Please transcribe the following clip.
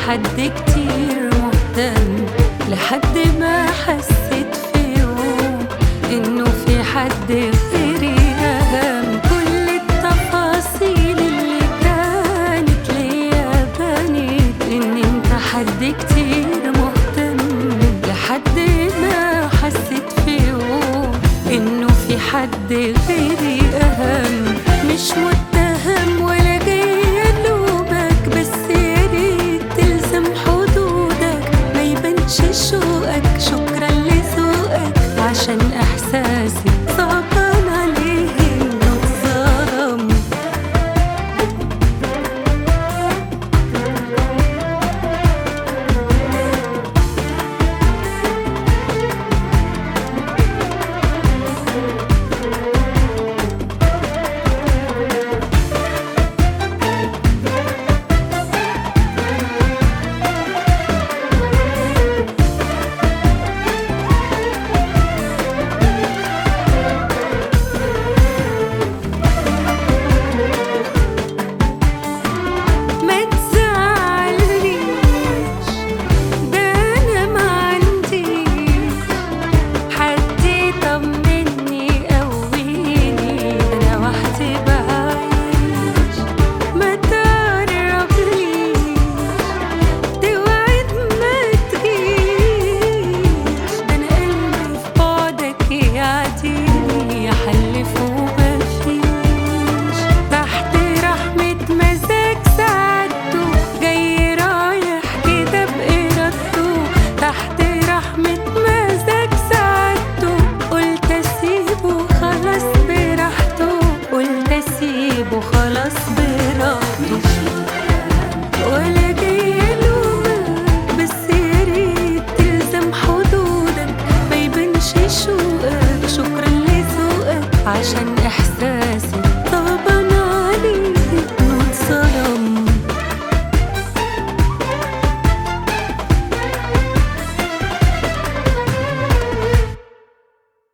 حد كتير مهتم لحد ما حسيت في يوم انه في حد غيري اهم كل التفاصيل اللي كانت ليا بنت ان انت حد كتير مهتم لحد ما حسيت في يوم انه في حد غيري اهم مش